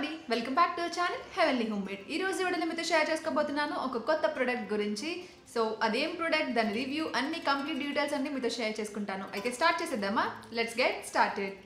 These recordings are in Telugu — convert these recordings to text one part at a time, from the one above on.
అండి welcome back to channel heavenly home made ఈ రోజు వీడియోలో మీతో షేర్ చేసుకోబోతున్నాను ఒక కొత్త ప్రొడక్ట్ గురించి సో అదేం ప్రొడక్ట్ దాని రివ్యూ అన్ని కంప్లీట్ డీటెయిల్స్ అన్ని మీతో షేర్ చేసుకుంటాను అయితే స్టార్ట్ చేసేద్దామా లెట్స్ గెట్ స్టార్టెడ్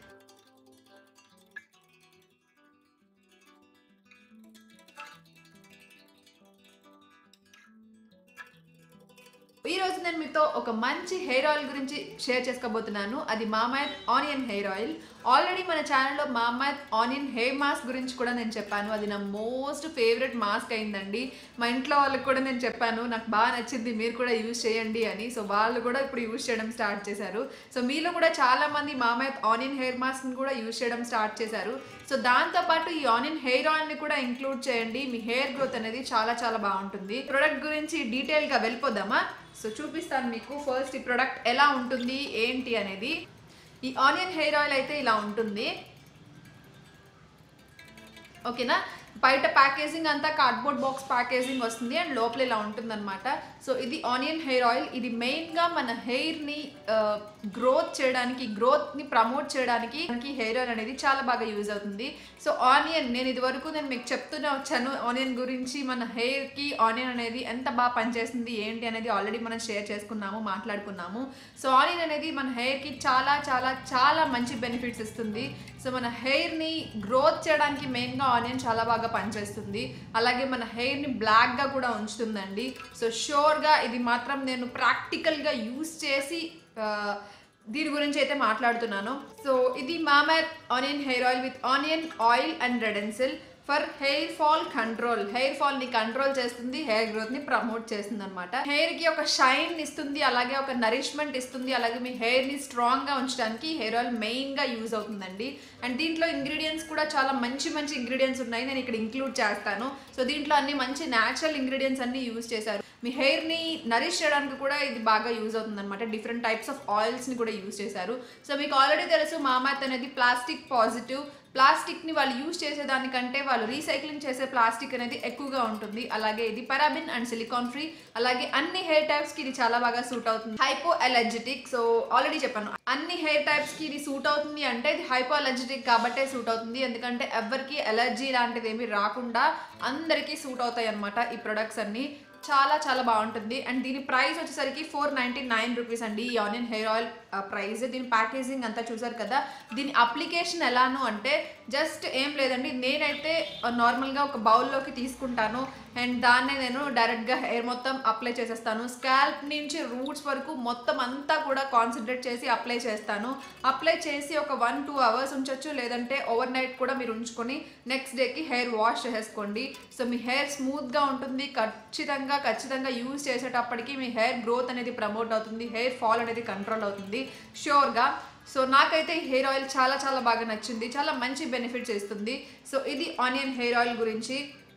ఈ రోజు నేను మీతో ఒక మంచి హెయిర్ ఆయిల్ గురించి షేర్ చేసుకోబోతున్నాను అది Mamaearth onion hair oil already మన ఛానల్లో మామాయత్ ఆనియన్ హెయిర్ మాస్క్ గురించి కూడా నేను చెప్పాను అది నా మోస్ట్ ఫేవరెట్ మాస్క్ అయిందండి మా ఇంట్లో వాళ్ళకి కూడా నేను చెప్పాను నాకు బాగా నచ్చింది మీరు కూడా యూజ్ చేయండి అని సో వాళ్ళు కూడా ఇప్పుడు యూజ్ చేయడం స్టార్ట్ చేశారు సో మీలో కూడా చాలా మంది మామాయత్ ఆనియన్ హెయిర్ మాస్క్ని కూడా యూజ్ చేయడం స్టార్ట్ చేశారు సో దాంతోపాటు ఈ ఆనియన్ హెయిర్ ఆయిల్ని కూడా ఇంక్లూడ్ చేయండి మీ హెయిర్ గ్రోత్ అనేది చాలా చాలా బాగుంటుంది ప్రొడక్ట్ గురించి డీటెయిల్గా వెళ్ళిపోదామా సో చూపిస్తాను మీకు ఫస్ట్ ఈ ప్రొడక్ట్ ఎలా ఉంటుంది ఏంటి అనేది ఈ ఆనియన్ హెయిర్ ఆయిల్ అయితే ఇలా ఉంటుంది ఓకేనా బయట ప్యాకేజింగ్ అంతా కార్డ్బోర్డ్ బాక్స్ ప్యాకేజింగ్ వస్తుంది అండ్ లోపల ఇలా ఉంటుందన్నమాట సో ఇది ఆనియన్ హెయిర్ ఆయిల్ ఇది మెయిన్గా మన హెయిర్ని గ్రోత్ చేయడానికి గ్రోత్ని ప్రమోట్ చేయడానికి మనకి హెయిర్ ఆయిల్ అనేది చాలా బాగా యూజ్ అవుతుంది సో ఆనియన్ నేను ఇది వరకు నేను మీకు చెప్తూనే వచ్చాను ఆనియన్ గురించి మన హెయిర్కి ఆనియన్ అనేది ఎంత బాగా పనిచేస్తుంది ఏంటి అనేది ఆల్రెడీ మనం షేర్ చేసుకున్నాము మాట్లాడుకున్నాము సో ఆనియన్ అనేది మన హెయిర్కి చాలా చాలా చాలా మంచి బెనిఫిట్స్ ఇస్తుంది సో మన హెయిర్ని గ్రోత్ చేయడానికి మెయిన్గా ఆనియన్ చాలా బాగా పనిచేస్తుంది అలాగే మన హెయిర్ని బ్లాక్గా కూడా ఉంచుతుందండి సో షోర్గా ఇది మాత్రం నేను ప్రాక్టికల్గా యూస్ చేసి ఆ, దీని గురించి అయితే మాట్లాడుతున్నాను సో ఇది Mamaearth onion hair oil with onion oil and Redensyl for hair fall control hair fall ని కంట్రోల్ చేస్తుంది హెయిర్ గ్రోత్ ని ప్రమోట్ చేస్తుంది అనమాట హెయిర్ కి ఒక షైన్ ఇస్తుంది అలాగే ఒక నరిష్మెంట్ ఇస్తుంది అలాగే మీ హెయిర్ ని స్ట్రాంగ్ గా ఉంచడానికి హెయిర్ ఆయిల్ మెయిన్ గా యూజ్ అవుతుందండి అండ్ దీంట్లో ఇంగ్రీడియంట్స్ కూడా చాలా మంచి మంచి ఇంగ్రీడియంట్స్ ఉన్నాయి నేను ఇక్కడ ఇంక్లూడ్ చేస్తాను సో దీంట్లో అన్ని మంచి న్యాచురల్ ఇంగ్రీడియంట్స్ అన్ని యూజ్ చేశారు మీ హెయిర్ ని నరిష్ చేయడానికి కూడా ఇది బాగా యూజ్ అవుతుంది అనమాట డిఫరెంట్ టైప్స్ ఆఫ్ ఆయిల్స్ ని కూడా యూజ్ చేశారు సో మీకు ఆల్రెడీ తెలుసు మామాత్ అనేది ప్లాస్టిక్ పాజిటివ్ ప్లాస్టిక్ ని వాళ్ళు యూజ్ చేసేదానికంటే వాళ్ళు రీసైక్లింగ్ చేసే ప్లాస్టిక్ అనేది ఎక్కువగా ఉంటుంది అలాగే ఇది పారాబిన్ అండ్ సిలికాన్ ఫ్రీ అలాగే అన్ని హెయిర్ టైప్స్ కి ఇది చాలా బాగా సూట్ అవుతుంది హైపో అలర్జెటిక్ సో ఆల్రెడీ చెప్పాను అన్ని హెయిర్ టైప్స్ కి ఇది సూట్ అవుతుంది అంటే ఇది హైపో అలర్జెటిక్ కాబట్టే సూట్ అవుతుంది ఎందుకంటే ఎవరికి ఎలర్జీ లాంటిది ఏమీ రాకుండా అందరికీ సూట్ అవుతాయి అనమాట ఈ ప్రొడక్ట్స్ అన్ని చాలా చాలా బాగుంటుంది అండ్ దీని ప్రైస్ వచ్చేసరికి ఫోర్ నైంటీ నైన్ రూపీస్ అండి ఈ ఆనియన్ హెయిర్ ఆయిల్ ప్రైస్ దీని ప్యాకేజింగ్ అంతా చూసారు కదా దీని అప్లికేషన్ ఎలాను అంటే జస్ట్ ఏం లేదండి నేనైతే నార్మల్గా ఒక బౌల్లోకి తీసుకుంటాను అండ్ దాన్నే నేను డైరెక్ట్గా హెయిర్ మొత్తం అప్లై చేసేస్తాను స్కాల్ప్ నుంచి రూట్స్ వరకు మొత్తం అంతా కూడా కాన్సన్ట్రేట్ చేసి అప్లై చేస్తాను అప్లై చేసి ఒక వన్ టూ అవర్స్ ఉంచొచ్చు లేదంటే ఓవర్ నైట్ కూడా మీరు ఉంచుకొని నెక్స్ట్ డేకి హెయిర్ వాష్ చేసేసుకోండి సో మీ హెయిర్ స్మూత్గా ఉంటుంది ఖచ్చితంగా ఖచ్చితంగా యూజ్ చేసేటప్పటికి మీ హెయిర్ గ్రోత్ అనేది ప్రమోట్ అవుతుంది హెయిర్ ఫాల్ అనేది కంట్రోల్ అవుతుంది షూర్గా సో నాకైతే ఈ హెయిర్ ఆయిల్ చాలా చాలా బాగా నచ్చింది చాలా మంచి బెనిఫిట్స్ ఇస్తుంది సో ఇది ఆనియన్ హెయిర్ ఆయిల్ గురించి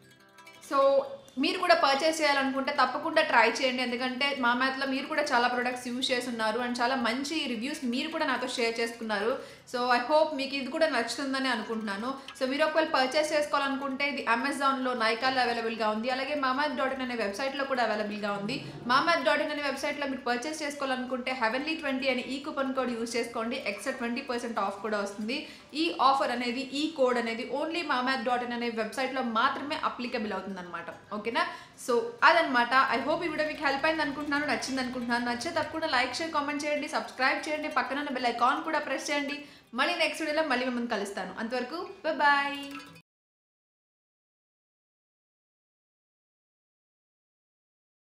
సో మీరు కూడా పర్చేస్ చేయాలనుకుంటే తప్పకుండా ట్రై చేయండి ఎందుకంటే మా మ్యాథ్లో మీరు కూడా చాలా ప్రొడక్ట్స్ యూజ్ చేస్తున్నారు అండ్ చాలా మంచి రివ్యూస్ మీరు కూడా నాతో షేర్ చేసుకున్నారు సో ఐ హోప్ మీకు ఇది కూడా నచ్చుతుందని అనుకుంటున్నాను సో మీరు ఒకవేళ పర్చేస్ చేసుకోవాలనుకుంటే ఇది అమెజాన్లో నైకాల్లో అవైలబుల్గా ఉంది అలాగే మామాత్ డాట్ ఇన్ అనే వెబ్సైట్లో కూడా అవైలబుల్గా ఉంది మామాత్ డాట్ ఇన్ అనే వెబ్సైట్లో మీరు పర్చేస్ చేసుకోవాలనుకుంటే హెవెన్లీ ట్వంటీ అని ఈ కూపన్ కోడ్ యూజ్ చేసుకోండి ఎక్స్ట్రా ట్వంటీ పర్సెంట్ ఆఫ్ కూడా వస్తుంది ఈ ఆఫర్ అనేది ఈ కోడ్ అనేది ఓన్లీ మామాత్ డాట్ ఇన్ అనే వెబ్సైట్లో మాత్రమే అప్లికబుల్ అవుతుంది అనమాట ఓకేనా సో అదనమాట ఐ హోప్ ఈ వీడియో మీకు హెల్ప్ అయింది అనుకుంటున్నాను నచ్చింది అనుకుంటున్నాను నచ్చే తప్పకుండా లైక్ షేర్ కామెంట్ చేయండి సబ్స్క్రైబ్ చేయండి పక్కన బెల్ ఐకాన్ కూడా ప్రెస్ చేయండి మళ్ళీ నెక్స్ట్ వీడియోలో మళ్ళీ మిమ్మల్ని కలుస్తాను అంతవరకు బాయ్